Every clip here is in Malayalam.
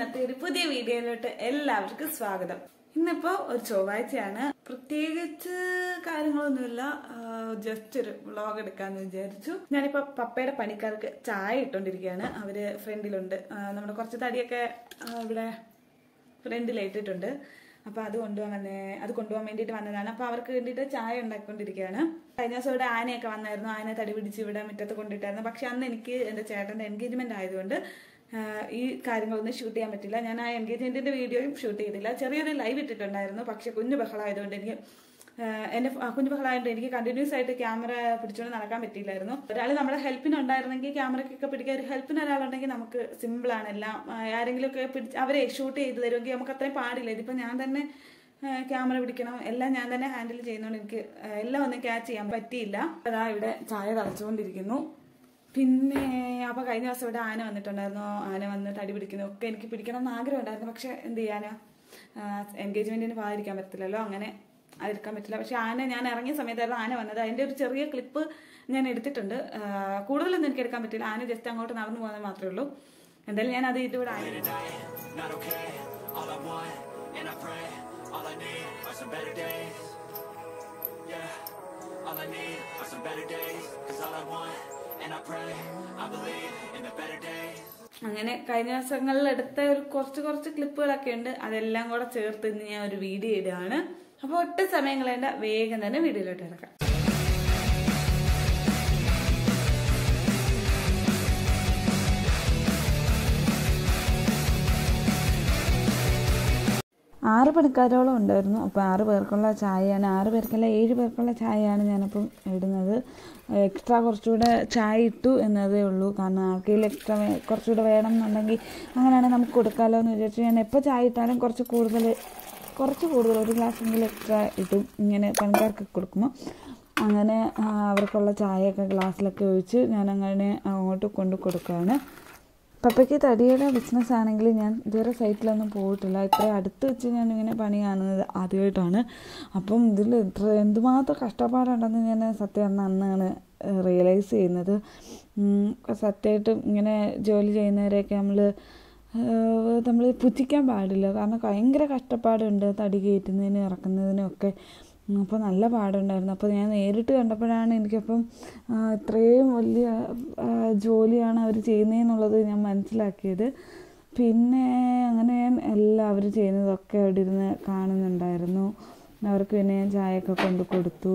ഇന്നത്തെ ഒരു പുതിയ വീഡിയോയിലോട്ട് എല്ലാവർക്കും സ്വാഗതം ഇന്നിപ്പോ ഒരു ചൊവ്വാഴ്ചയാണ് പ്രത്യേകിച്ച് കാര്യങ്ങളൊന്നുമില്ല ജസ്റ്റ് ഒരു വ്ളോഗ് എടുക്കാന്ന് വിചാരിച്ചു ഞാനിപ്പോ പപ്പയുടെ പണിക്കാർക്ക് ചായ ഇട്ടോണ്ടിരിക്കുകയാണ് അവര് ഫ്രണ്ടിലുണ്ട് ആ, നമ്മുടെ കുറച്ച് തടിയൊക്കെ ആ, ഇവിടെ ഫ്രണ്ടിൽ ഇട്ടിട്ടുണ്ട് അപ്പൊ അത് കൊണ്ടുപോകാൻ വന്നേ അത് കൊണ്ടുപോകാൻ വേണ്ടിയിട്ട് വന്നതാണ് അപ്പൊ അവർക്ക് വേണ്ടിയിട്ട് ചായ ഉണ്ടാക്കിക്കൊണ്ടിരിക്കുകയാണ് കഴിഞ്ഞ ദിവസം ഇവിടെ ആനയൊക്കെ വന്നായിരുന്നു ആന തടി പിടിച്ച് ഇവിടെ മുറ്റത്ത് കൊണ്ടിട്ടായിരുന്നു പക്ഷെ അന്ന് എനിക്ക് എന്റെ ചേട്ടന്റെ എൻഗേജ്മെന്റ് ആയതുകൊണ്ട് ആഹ്, ഈ കാര്യങ്ങളൊന്നും ഷൂട്ട് ചെയ്യാൻ പറ്റില്ല ഞാൻ ആ എൻഗേജ്മെന്റിന്റെ വീഡിയോയും ഷൂട്ട് ചെയ്തില്ല ചെറിയൊരു ലൈവ് ഇട്ടിട്ടുണ്ടായിരുന്നു പക്ഷെ കുഞ്ഞു ബഹളമായതുകൊണ്ട് എനിക്ക് ആഹ്, എന്റെ ഫ- ആ കുഞ്ഞു ബഹളമായതുകൊണ്ട് എനിക്ക് കണ്ടിന്യൂസ് ആയിട്ട് ക്യാമറ പിടിച്ചുകൊണ്ട് നടക്കാൻ പറ്റിയില്ലായിരുന്നു ഒരാൾ നമ്മുടെ ഹെൽപ്പിന് ഉണ്ടായിരുന്നെങ്കിൽ ക്യാമറയ്ക്കൊക്കെ പിടിക്കാൻ ഒരു ഹെൽപ്പിന് ഒരാളുണ്ടെങ്കിൽ നമുക്ക് സിമ്പിൾ ആണ് എല്ലാം ആഹ്, ആരെങ്കിലും ഒക്കെ പിടിച്ച് അവരെ ഷൂട്ട് ചെയ്ത് തരുമെങ്കിൽ നമുക്ക് അത്രയും പാടില്ല ഇതിപ്പോ ഞാൻ തന്നെ ക്യാമറ പിടിക്കണം എല്ലാം ഞാൻ തന്നെ ഹാൻഡിൽ ചെയ്യുന്നതുകൊണ്ട് എനിക്ക് ആഹ്, എല്ലാം ഒന്നും ക്യാച്ച് ചെയ്യാൻ പറ്റിയില്ല അതാ ഇവിടെ ചായ തിളച്ചുകൊണ്ടിരിക്കുന്നു പിന്നെ അപ്പൊ കഴിഞ്ഞ ദിവസം ഇവിടെ ആന വന്നിട്ടുണ്ടായിരുന്നു ആന വന്ന് തടി പിടിക്കുന്നു ഒക്കെ എനിക്ക് പിടിക്കണം എന്ന് ആഗ്രഹം ഉണ്ടായിരുന്നു പക്ഷെ എന്ത് ചെയ്യാനാ എൻഗേജ്മെന്റിന് പോകാതിരിക്കാൻ പറ്റില്ലല്ലോ അങ്ങനെ അതെടുക്കാൻ പറ്റില്ല പക്ഷെ ആന ഞാൻ ഇറങ്ങിയ സമയത്തായിരുന്നു ആന വന്നത് അതിന്റെ ഒരു ചെറിയ ക്ലിപ്പ് ഞാൻ എടുത്തിട്ടുണ്ട് ആ, കൂടുതലൊന്നും എനിക്ക് എടുക്കാൻ പറ്റില്ല ആന ജസ്റ്റ് അങ്ങോട്ട് നടന്നു പോകുന്നത് മാത്രമേ ഉള്ളൂ എന്തായാലും ഞാൻ അത് ഇതിലൂടെ ആന not okay. All I want, and I pray, all I need are some better days. Yeah, all I need are some better days. Cause all I want, and I pray, I believe in the better days. അങ്ങനെ കഴിഞ്ഞ ദിവസങ്ങളിൽ എടുത്ത ഒരു കുറച്ച് കുറച്ച് ക്ലിപ്പുകളൊക്കെ ഉണ്ട് അതെല്ലാം കൂടെ ചേർത്ത് ഇന്ന് ഞാൻ ഒരു വീഡിയോ ഇടുകയാണ് അപ്പോൾ ഒട്ടും സമയം കളയേണ്ട വേഗം തന്നെ വീഡിയോയിലോട്ട് ഇറക്കാം ആറ് പണിക്കാരോളം ഉണ്ടായിരുന്നു അപ്പോൾ ആറ് പേർക്കുള്ള ചായയാണ് ആറ് പേർക്കല്ല ഏഴ് പേർക്കുള്ള ചായയാണ് ഞാനിപ്പം ഇടുന്നത് എക്സ്ട്രാ കുറച്ചുകൂടെ ചായ ഇട്ടു എന്നതേ ഉള്ളൂ കാരണം ആർക്കെങ്കിലും എക്സ്ട്രാ കുറച്ചുകൂടെ വേണം എന്നുണ്ടെങ്കിൽ അങ്ങനെയാണെങ്കിൽ നമുക്ക് കൊടുക്കാമല്ലോ എന്ന് വിചാരിച്ചു ഞാൻ എപ്പോൾ ചായ ഇട്ടാലും കുറച്ച് കൂടുതൽ കുറച്ച് കൂടുതൽ ഒരു ഗ്ലാസ് എങ്കിലും എക്സ്ട്രാ ഇട്ടും ഇങ്ങനെ പണിക്കാർക്ക് കൊടുക്കുമ്പോൾ അങ്ങനെ ആ, അവർക്കുള്ള ചായയൊക്കെ ഗ്ലാസ്സിലൊക്കെ ഒഴിച്ച് ഞാൻ അങ്ങനെ അങ്ങോട്ട് കൊണ്ട് കൊടുക്കുകയാണ് പപ്പയ്ക്ക് തടിയുടെ ബിസിനസ് ആണെങ്കിൽ ഞാൻ ഇതുവരെ സൈറ്റിലൊന്നും പോയിട്ടില്ല ഇത്ര അടുത്ത് വെച്ച് ഞാൻ ഇങ്ങനെ പണി കാണുന്നത് ആദ്യമായിട്ടാണ് അപ്പം ഇതിൽ ഇത്ര എന്തുമാത്രം കഷ്ടപ്പാടുണ്ടെന്ന് ഞാൻ സത്യം പറഞ്ഞാൽ അന്നാണ് റിയലൈസ് ചെയ്യുന്നത് ഉം, സത്യമായിട്ടും ഇങ്ങനെ ജോലി ചെയ്യുന്നവരെയൊക്കെ നമ്മൾ നമ്മൾ പുച്ഛിക്കാൻ പാടില്ല കാരണം ഭയങ്കര കഷ്ടപ്പാടുണ്ട് തടി കയറ്റുന്നതിനും ഇറക്കുന്നതിനും ഒക്കെ അപ്പോൾ നല്ല പാടുണ്ടായിരുന്നു അപ്പോൾ ഞാൻ നേരിട്ട് കണ്ടപ്പോഴാണ് എനിക്കപ്പം ആ, ഇത്രയും വലിയ ആ, ജോലിയാണ് അവർ ചെയ്യുന്നതെന്നുള്ളത് ഞാൻ മനസ്സിലാക്കിയത് പിന്നെ അങ്ങനെ ഞാൻ എല്ലാവരും ചെയ്യുന്നതൊക്കെ അവിടെ ഇരുന്ന് കാണുന്നുണ്ടായിരുന്നു അവർക്ക് പിന്നെ ഞാൻ ചായയൊക്കെ കൊണ്ട് കൊടുത്തു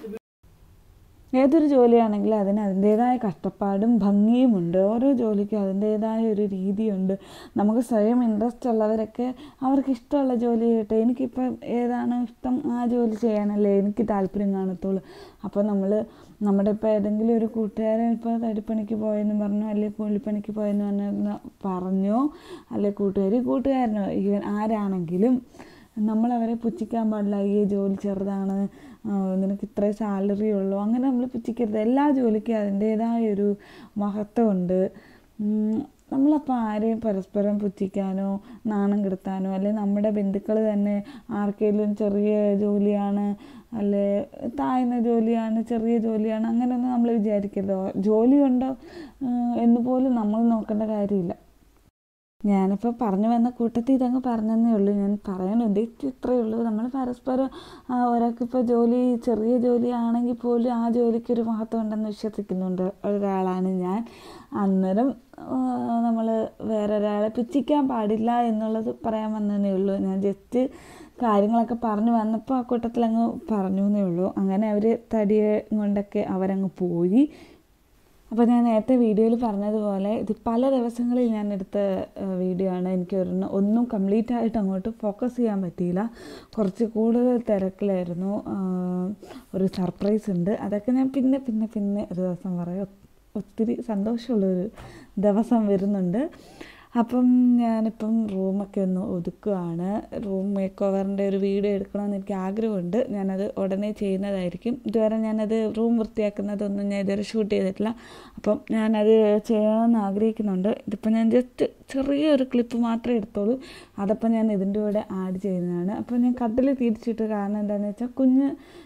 ഏതൊരു ജോലിയാണെങ്കിലും അതിന് അതിൻ്റേതായ കഷ്ടപ്പാടും ഭംഗിയുമുണ്ട് ഓരോ ജോലിക്കും അതിൻ്റേതായ ഒരു രീതിയുണ്ട് നമുക്ക് സ്വയം ഇൻട്രസ്റ്റ് ഉള്ളവരൊക്കെ അവർക്ക് ഇഷ്ടമുള്ള ജോലി ചെയ്യട്ടെ എനിക്കിപ്പം ഏതാണ് ഇഷ്ടം ആ ജോലി ചെയ്യാനല്ലേ എനിക്ക് താല്പര്യം കാണത്തുള്ളൂ അപ്പോൾ നമ്മൾ നമ്മുടെ ഇപ്പോൾ ഏതെങ്കിലും ഒരു കൂട്ടുകാരൻ ഇപ്പോൾ തടിപ്പണിക്ക് പോയെന്ന് പറഞ്ഞു അല്ലെങ്കിൽ കൂലിപ്പണിക്ക് പോയെന്ന് പറഞ്ഞു പറഞ്ഞോ അല്ലെ കൂട്ടുകാരി കൂട്ടുകാരനോ ഈവൻ ആരാണെങ്കിലും നമ്മളവരെ പുച്ഛിക്കാൻ പാടില്ല ഈ ജോലി ചെറുതാണ് ആ, നിനക്ക് ഇത്രേ സാലറി ഉള്ളൂ അങ്ങനെ നമ്മൾ പുച്ഛിക്കരുത് എല്ലാ ജോലിക്കും അതിൻ്റേതായ ഒരു മഹത്വമുണ്ട് ഉം, നമ്മളപ്പോൾ ആരെയും പരസ്പരം പുച്ഛിക്കാനോ നാണം കെടുത്താനോ അല്ലെങ്കിൽ നമ്മുടെ ബന്ധുക്കൾ തന്നെ ആർക്കെങ്കിലും ചെറിയ ജോലിയാണ് അല്ലെ താഴ്ന്ന ജോലിയാണ് ചെറിയ ജോലിയാണ് അങ്ങനെയൊന്നും നമ്മൾ വിചാരിക്കരുത് ജോലിയുണ്ടോ ഉം, എന്ന് പോലും നമ്മൾ നോക്കേണ്ട കാര്യമില്ല ഞാനിപ്പോൾ പറഞ്ഞു വന്ന കൂട്ടത്തിൽ ഇതങ്ങ് പറഞ്ഞതേ ഉള്ളൂ ഞാൻ പറയാൻ ഉദ്ദേശിച്ചു ഇത്രയേ ഉള്ളൂ നമ്മൾ പരസ്പരം ആ, ഒരാൾക്കിപ്പോൾ ജോലി ചെറിയ ജോലി ആണെങ്കിൽ പോലും ആ ജോലിക്ക് ഒരു മഹത്വം ഉണ്ടെന്ന് വിശ്വസിക്കുന്നുണ്ട് ഒരാളാണ് ഞാൻ അന്നേരം നമ്മൾ വേറൊരാളെ പുച്ഛിക്കാൻ പാടില്ല എന്നുള്ളത് പറയാൻ വന്നതേ ഉള്ളൂ ഞാൻ ജസ്റ്റ് കാര്യങ്ങളൊക്കെ പറഞ്ഞു വന്നപ്പോൾ ആ കൂട്ടത്തിൽ അങ്ങ് പറഞ്ഞു എന്നേ ഉള്ളൂ അങ്ങനെ അവർ തടിയെ കൊണ്ടൊക്കെ അവരങ്ങ് പോയി അപ്പോൾ ഞാൻ നേരത്തെ വീഡിയോയിൽ പറഞ്ഞതുപോലെ ഇത് പല ദിവസങ്ങളിൽ ഞാൻ എടുത്ത ഏഹ്, വീഡിയോ ആണ് എനിക്ക് ഒരെണ്ണം ഒന്നും കംപ്ലീറ്റ് ആയിട്ട് അങ്ങോട്ട് ഫോക്കസ് ചെയ്യാൻ പറ്റിയില്ല കുറച്ച് കൂടുതൽ തിരക്കിലായിരുന്നു ആഹ്, ഒരു സർപ്രൈസ് ഉണ്ട് അതൊക്കെ ഞാൻ പിന്നെ പിന്നെ പിന്നെ ഒരു ദിവസം പറയാം ഒത്തിരി സന്തോഷമുള്ളൊരു ദിവസം വരുന്നുണ്ട് അപ്പം ഞാനിപ്പം റൂമൊക്കെ ഒന്ന് ഒതുക്കുകയാണ് റൂം മേക്ക് ഓവറിൻ്റെ ഒരു വീഡിയോ എടുക്കണമെന്ന് എനിക്ക് ആഗ്രഹമുണ്ട് ഞാനത് ഉടനെ ചെയ്യുന്നതായിരിക്കും ഇതുവരെ ഞാനത് റൂം വൃത്തിയാക്കുന്നതൊന്നും ഞാൻ ഇതുവരെ ഷൂട്ട് ചെയ്തിട്ടില്ല അപ്പം ഞാനത് ചെയ്യണമെന്ന് ആഗ്രഹിക്കുന്നുണ്ട് ഇതിപ്പോൾ ഞാൻ ജസ്റ്റ് ചെറിയൊരു ക്ലിപ്പ് മാത്രമേ എടുത്തോളൂ അതപ്പോൾ ഞാൻ ഇതിൻ്റെ കൂടെ ആഡ് ചെയ്യുന്നതാണ് അപ്പോൾ ഞാൻ കട്ടിൽ തിരിച്ചിട്ട് കാരണം എന്താണെന്ന് വെച്ചാൽ കുഞ്ഞ്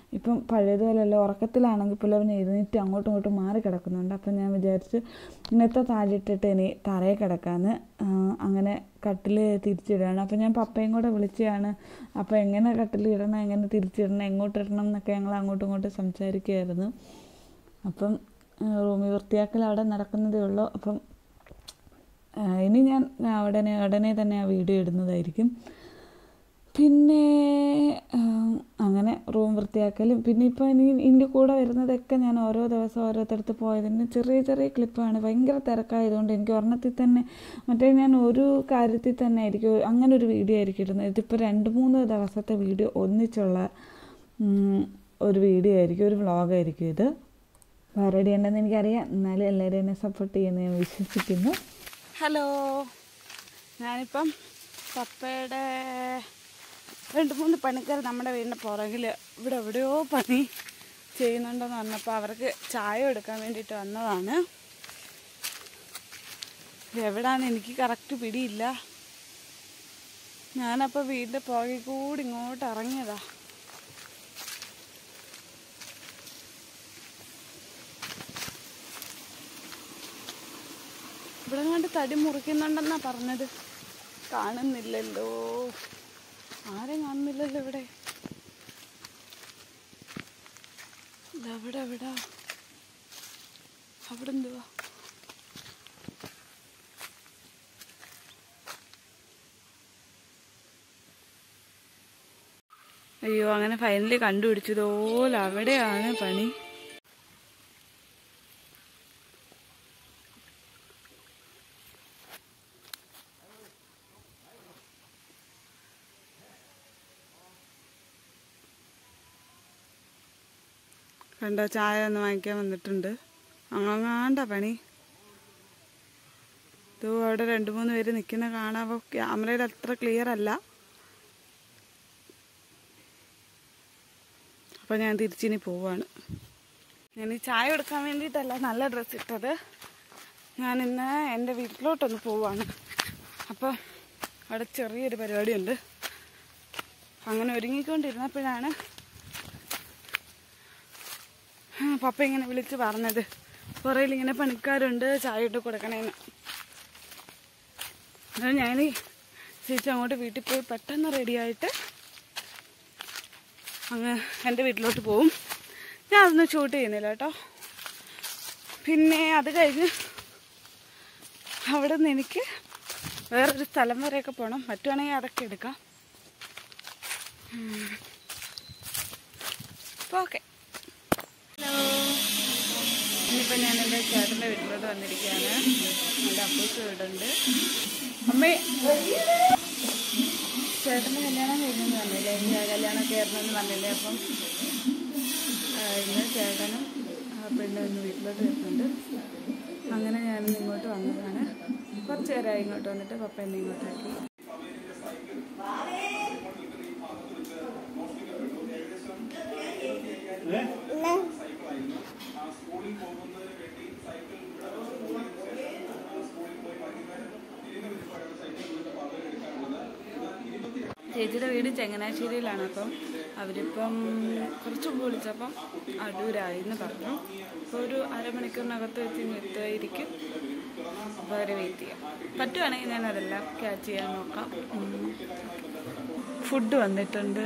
ഇപ്പം പഴയതുപോലെയല്ല ഉറക്കത്തിലാണെങ്കിൽ പോലും അവൻ എഴുന്നേറ്റ് അങ്ങോട്ടും ഇങ്ങോട്ടും മാറി കിടക്കുന്നുണ്ട് അപ്പം ഞാൻ വിചാരിച്ചു ഇന്നത്തെ താഴിട്ടിട്ട് ഇനി തറയിൽ കിടക്കാമെന്ന് ആ, അങ്ങനെ കട്ടിൽ തിരിച്ചിടുകയാണ് അപ്പം ഞാൻ പപ്പയും കൂടെ വിളിച്ചതാണ് അപ്പോൾ എങ്ങനെ കട്ടിൽ ഇടണം എങ്ങനെ തിരിച്ചിടണം എങ്ങോട്ട് ഇടണം എന്നൊക്കെ ഞങ്ങൾ അങ്ങോട്ടും ഇങ്ങോട്ടും സംസാരിക്കുകയായിരുന്നു അപ്പം റൂമിൽ വൃത്തിയാക്കൽ അവിടെ നടക്കുന്നതേ ഉള്ളൂ അപ്പം ആ, ഇനി ഞാൻ ആ, ഉടനെ ഉടനെ തന്നെ ആ വീഡിയോ ഇടുന്നതായിരിക്കും പിന്നെ ആ, അങ്ങനെ റൂം വൃത്തിയാക്കലും പിന്നെ ഇപ്പോൾ ഇനി ഇതിൻ്റെ കൂടെ വരുന്നതൊക്കെ ഞാൻ ഓരോ ദിവസം ഓരോരുത്തരത്ത് പോയതിന് ചെറിയ ചെറിയ ക്ലിപ്പാണ് ഭയങ്കര തിരക്കായതുകൊണ്ട് എനിക്ക് ഒരെണ്ണത്തിൽ തന്നെ മറ്റേ ഞാൻ ഒരു കാര്യത്തിൽ തന്നെ ആയിരിക്കും അങ്ങനെ ഒരു വീഡിയോ ആയിരിക്കും ഇടുന്നത് ഇതിപ്പോൾ രണ്ട് മൂന്ന് ദിവസത്തെ വീഡിയോ ഒന്നിച്ചുള്ള ഉം, ഒരു വീഡിയോ ആയിരിക്കും ഒരു വ്ളോഗായിരിക്കും ഇത് പാരഡി ഉണ്ടെന്ന് എനിക്കറിയാം എന്നാലും എല്ലാവരും എന്നെ സപ്പോർട്ട് ചെയ്യുമെന്ന് ഞാൻ വിശ്വസിക്കുന്നു ഹലോ ഞാനിപ്പം പപ്പയുടെ രണ്ട് മൂന്ന് പണിക്കാർ നമ്മുടെ വീടിൻ്റെ പുറകിൽ ഇവിടെ എവിടെയോ പണി ചെയ്യുന്നുണ്ടെന്ന് പറഞ്ഞപ്പോൾ അവർക്ക് ചായ എടുക്കാൻ വേണ്ടിയിട്ട് വന്നതാണ് ഇത് എവിടാന്ന് എനിക്ക് കറക്റ്റ് പിടിയില്ല ഞാനപ്പോൾ വീടിൻ്റെ പുറകിൽ കൂടി ഇങ്ങോട്ട് ഇറങ്ങിയതാ ഇവിടെ കണ്ട് തടി മുറിക്കുന്നുണ്ടെന്നാ പറഞ്ഞത് കാണുന്നില്ലല്ലോ ആരെയും കാണുന്നില്ലല്ലോ ഇവിടെ ഇതെവിടെ എവിടാ അവിടെ എന്തുവാ അയ്യോ അങ്ങനെ ഫൈനലി കണ്ടുപിടിച്ചതുപോലെ അവിടെയാണ് പണി കണ്ടോ ചായ ഒന്ന് വാങ്ങിക്കാൻ വന്നിട്ടുണ്ട് അങ്ങാണ്ട പണി ഇത് അവിടെ രണ്ട് മൂന്ന് പേര് നിൽക്കുന്ന കാണാവോ ക്യാമറയിൽ അത്ര ക്ലിയർ അല്ല അപ്പോൾ ഞാൻ തിരിച്ചിനി പോവാണ് ഞാൻ ഈ ചായ എടുക്കാൻ വേണ്ടിയിട്ടല്ല നല്ല ഡ്രസ്സ് ഇട്ടത് ഞാൻ ഇന്ന് എൻ്റെ വീട്ടിലോട്ടൊന്ന് പോവാണ് അപ്പോൾ അവിടെ ചെറിയൊരു പരിപാടിയുണ്ട് അങ്ങനെ ഒരുങ്ങിക്കൊണ്ടിരുന്നപ്പോഴാണ് ആ, പപ്പ ഇങ്ങനെ വിളിച്ച് പറഞ്ഞത് പുറയിൽ ഇങ്ങനെ പണിക്കാരുണ്ട് ചായ ഇട്ട് കൊടുക്കണേന്ന് എന്നാൽ ഞാൻ ചേച്ചി അങ്ങോട്ട് വീട്ടിൽ പോയി പെട്ടെന്ന് റെഡിയായിട്ട് അങ്ങ് എൻ്റെ വീട്ടിലോട്ട് പോവും ഞാൻ അതൊന്നും ഷൂട്ട് ചെയ്യുന്നില്ല കേട്ടോ പിന്നെ അത് കഴിഞ്ഞ് അവിടെ നിന്ന് എനിക്ക് വേറൊരു സ്ഥലം വരെയൊക്കെ പോകണം പറ്റുവാണെങ്കിൽ അതൊക്കെ എടുക്കാം അപ്പോൾ ഓക്കെ ഇന്നിപ്പോൾ ഞാൻ എൻ്റെ ചേട്ടൻ്റെ വീട്ടിലോട്ട് വന്നിരിക്കുകയാണ് എൻ്റെ അപ്പൂസ് വീടുണ്ട് അമ്മേ ചേട്ടൻ്റെ കല്യാണം കഴിഞ്ഞെന്ന് പറഞ്ഞില്ലേ എൻ്റെ കല്യാണമൊക്കെ ആയിരുന്നെന്ന് പറഞ്ഞില്ലേ അപ്പം ആ, ഇന്ന് ചേട്ടനും ആ പെണ്ണും ഇന്ന് വീട്ടിലോട്ട് വരുന്നുണ്ട് അങ്ങനെ ഞാനിന്ന് ഇങ്ങോട്ട് വന്നതാണ് കുറച്ച് നേരമായി ഇങ്ങോട്ട് വന്നിട്ട് പപ്പ എന്നെ ഇങ്ങോട്ടാക്കി ചേച്ചിയുടെ വീട് ചങ്ങനാശ്ശേരിയിലാണ് അപ്പം അവരിപ്പം കുറച്ച് മുമ്പ് വിളിച്ചപ്പം അടൂരായി എന്ന് പറഞ്ഞു അപ്പോൾ ഒരു അരമണിക്കൂറിനകത്ത് വെച്ച് ഇങ്ങ് എത്തുമായിരിക്കും അപ്പോൾ അവരെ വെയിറ്റ് ചെയ്യാം പറ്റുവാണെങ്കിൽ ഞാൻ അതെല്ലാം ക്യാച്ച് ചെയ്യാൻ നോക്കാം ഫുഡ് വന്നിട്ടുണ്ട്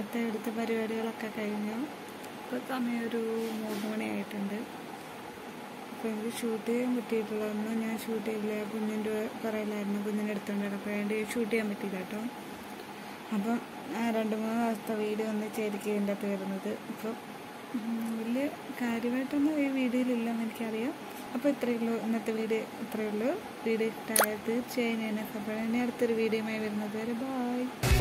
ഇന്നത്തെ എടുത്ത പരിപാടികളൊക്കെ കഴിഞ്ഞു ഇപ്പോൾ സമയം ഒരു മൂന്ന് മണിയായിട്ടുണ്ട് അപ്പോൾ എനിക്ക് ഷൂട്ട് ചെയ്യാൻ പറ്റിയിട്ടുള്ളതൊന്നും ഞാൻ ഷൂട്ട് ചെയ്തില്ല കുഞ്ഞിൻ്റെ പറയലായിരുന്നു കുഞ്ഞിനെ എടുത്തുകൊണ്ട് കിടക്കാൻ വേണ്ടി ഷൂട്ട് ചെയ്യാൻ പറ്റിയില്ല കേട്ടോ അപ്പം ആ രണ്ട് മൂന്ന് ദിവസത്തെ വീഡിയോ ഒന്ന് ശരിക്കും ഇതിൻ്റെ അകത്ത് വരുന്നത് അപ്പം ഉം, വലിയ കാര്യമായിട്ടൊന്നും ഈ വീഡിയോയിലില്ലെന്ന് എനിക്കറിയാം അപ്പോൾ ഇത്രയേ ഉള്ളൂ ഇന്നത്തെ വീഡിയോ ഇത്രയേ ഉള്ളൂ വീഡിയോ ഇഷ്ടമായ തീർച്ചയായും ഞാൻ സപ്പോർട്ട് ഇനി അടുത്തൊരു വീഡിയോയുമായി വരുന്നത് വരെ ബായ്